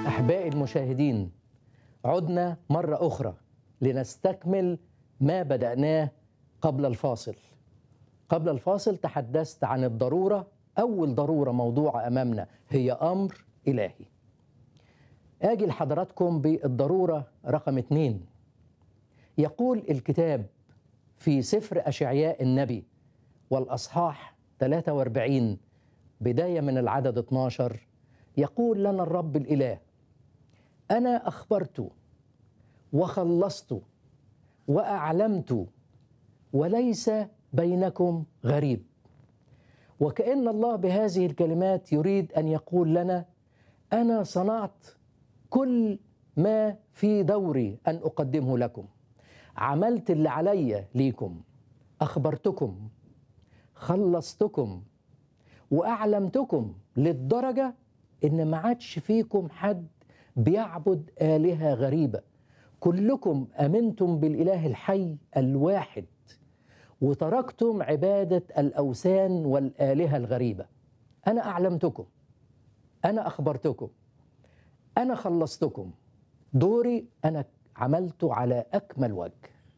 أحبائي المشاهدين عدنا مرة أخرى لنستكمل ما بدأناه قبل الفاصل قبل الفاصل تحدثت عن الضرورة أول ضرورة موضوعة أمامنا هي أمر إلهي آجي لحضراتكم بالضرورة رقم اتنين يقول الكتاب في سفر أشعياء النبي والأصحاح 43 بداية من العدد 12 يقول لنا الرب الإله أنا أخبرت وخلصت وأعلمت وليس بينكم غريب وكأن الله بهذه الكلمات يريد أن يقول لنا أنا صنعت كل ما في دوري أن أقدمه لكم عملت اللي عليا ليكم أخبرتكم خلصتكم وأعلمتكم للدرجة إن ما عادش فيكم حد بيعبد آلهة غريبة كلكم أمنتم بالإله الحي الواحد وتركتم عبادة الأوثان والآلهة الغريبة أنا أعلمتكم أنا أخبرتكم أنا خلصتكم دوري أنا عملته على أكمل وجه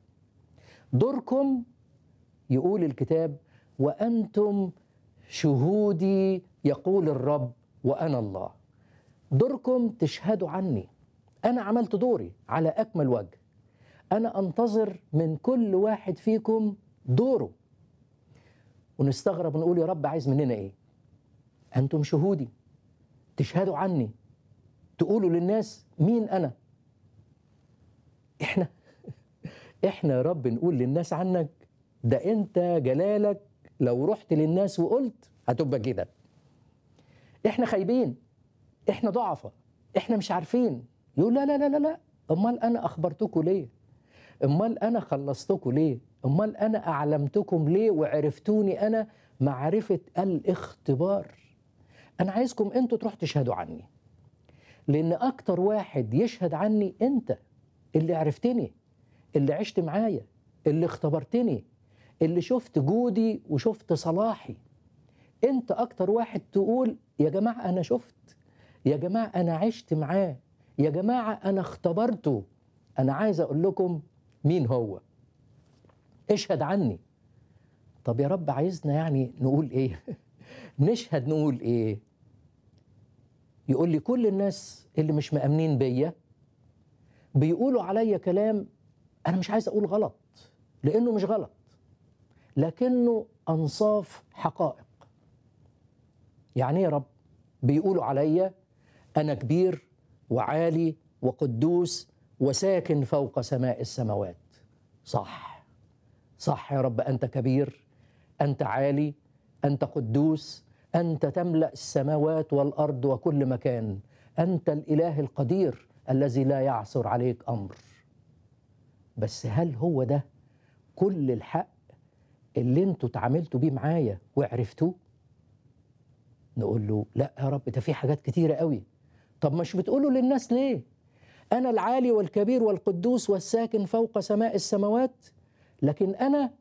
دوركم يقول الكتاب وأنتم شهودي يقول الرب وأنا الله دوركم تشهدوا عني أنا عملت دوري على أكمل وجه أنا أنتظر من كل واحد فيكم دوره ونستغرب ونقول يا رب عايز مننا إيه أنتم شهودي تشهدوا عني تقولوا للناس مين أنا إحنا إحنا يا رب نقول للناس عنك ده أنت جلالك لو رحت للناس وقلت هتبقى كده إحنا خايبين إحنا ضعفة إحنا مش عارفين يقول لا لا لا لا لا امال انا اخبرتكم ليه امال انا خلصتكم ليه امال انا اعلمتكم ليه وعرفتوني انا معرفه الاختبار انا عايزكم انتوا تروحوا تشهدوا عني لان اكتر واحد يشهد عني انت اللي عرفتني اللي عشت معايا اللي اختبرتني اللي شفت جودي وشفت صلاحي انت اكتر واحد تقول يا جماعه انا شفت يا جماعه انا عشت معاه يا جماعة أنا اختبرته أنا عايز أقول لكم مين هو اشهد عني طب يا رب عايزنا يعني نقول إيه نشهد نقول إيه يقول لي كل الناس اللي مش مأمنين بيا بيقولوا عليا كلام أنا مش عايز أقول غلط لأنه مش غلط لكنه أنصاف حقائق يعني إيه يا رب بيقولوا عليا أنا كبير وعالي وقدوس وساكن فوق سماء السماوات صح صح يا رب انت كبير انت عالي انت قدوس انت تملا السماوات والارض وكل مكان انت الاله القدير الذي لا يعثر عليك امر بس هل هو ده كل الحق اللي انتوا اتعاملتوا بيه معايا وعرفتوه نقول له لا يا رب ده في حاجات كتيره قوي طب مش بتقولوا للناس ليه أنا العالي والكبير والقدوس والساكن فوق سماء السماوات لكن أنا